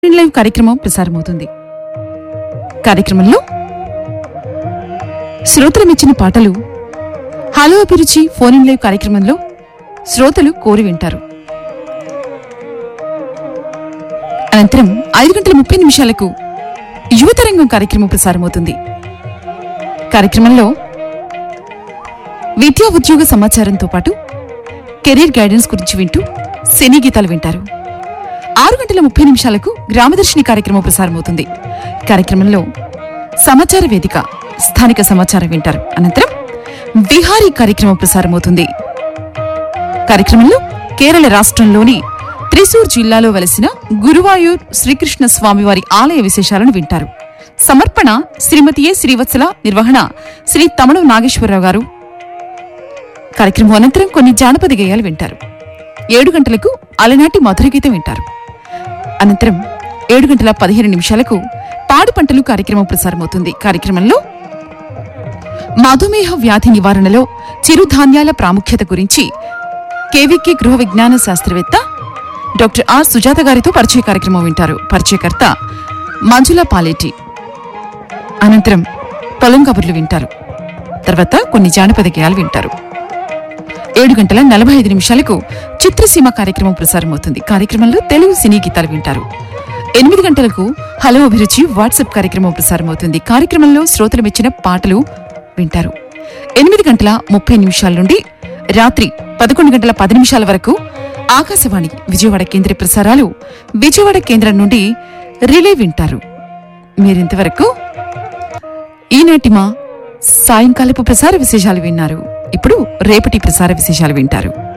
in live కార్యక్రమం ప్రసారమవుతుంది కార్యక్రమంలో శ్రోతలు మెచ్చిన పాటలు హలో అభిరుచి ఫోన్ ఇన్ లైవ్ కార్యక్రమంలో శ్రోతలు కోరి వింటారు అనంతరం ఐదు గంటల ముప్పై నిమిషాలకు యువతరంగం కార్యక్రమం ప్రసారమవుతుంది కార్యక్రమంలో విద్యా ఉద్యోగ సమాచారంతో పాటు కెరీర్ గైడెన్స్ గురించి వింటూ సినీ గీతాలు వింటారు ఆరు గంటల ముప్పై నిమిషాలకు గ్రామదర్శిని కార్యక్రమం ప్రసారమవుతుంది కార్యక్రమంలో సమాచార వేదిక స్థానిక సమాచారం వింటారు అనంతరం విహారీ కార్యక్రమం ప్రసారమవుతుంది కార్యక్రమంలో కేరళ రాష్ట్రంలోని త్రిశూర్ జిల్లాలో వెలసిన గురువాయూర్ శ్రీకృష్ణ స్వామివారి ఆలయ విశేషాలను వింటారు సమర్పణ శ్రీమతి ఏ శ్రీవత్సల నిర్వహణ శ్రీ తమణం నాగేశ్వరరావు గారు కార్యక్రమం అనంతరం కొన్ని జానపద గేయాలు వింటారు ఏడు గంటలకు అలనాటి మధుర గీతం వింటారు అనంతరం ఏడు గంటల పదిహేను నిమిషాలకు పాడి పంటలు కార్యక్రమం ప్రసారమవుతుంది కార్యక్రమంలో మధుమేహ వ్యాధి నివారణలో చిరుధాన్యాల ప్రాముఖ్యత గురించి కేవీకే గృహ విజ్ఞాన శాస్త్రవేత్త డాక్టర్ ఆర్ సుజాత గారితో పరిచయ కార్యక్రమం వింటారు పరిచయకర్త మంజుల పాలేటి అనంతరం పొలం కబుర్లు వింటారు తర్వాత కొన్ని జానపద గేయాలు వింటారు ఏడు గంటల నలభై ఐదు నిమిషాలకు చిత్రసీమ కార్యక్రమం ప్రసారమవుతుంది కార్యక్రమంలో తెలుగు సినీ గీతాలు వింటారు ఎనిమిది గంటలకు హలో అభిరుచి వాట్సాప్ కార్యక్రమం ప్రసారమవుతుంది కార్యక్రమంలో శ్రోతలు మెచ్చిన పాటలు వింటారు ఎనిమిది గంటల ముప్పై నిమిషాల నుండి రాత్రి పదకొండు గంటల పది నిమిషాల వరకు ఆకాశవాణి విజయవాడ కేంద్ర ప్రసారాలు విజయవాడ కేంద్రం నుండి రిలే వింటారు మీరింతవరకు ఈనాటి మా సాయంకాలపు ప్రసార విశేషాలు విన్నారు ఇప్పుడు రేపటి ప్రసార విశేషాలు వింటారు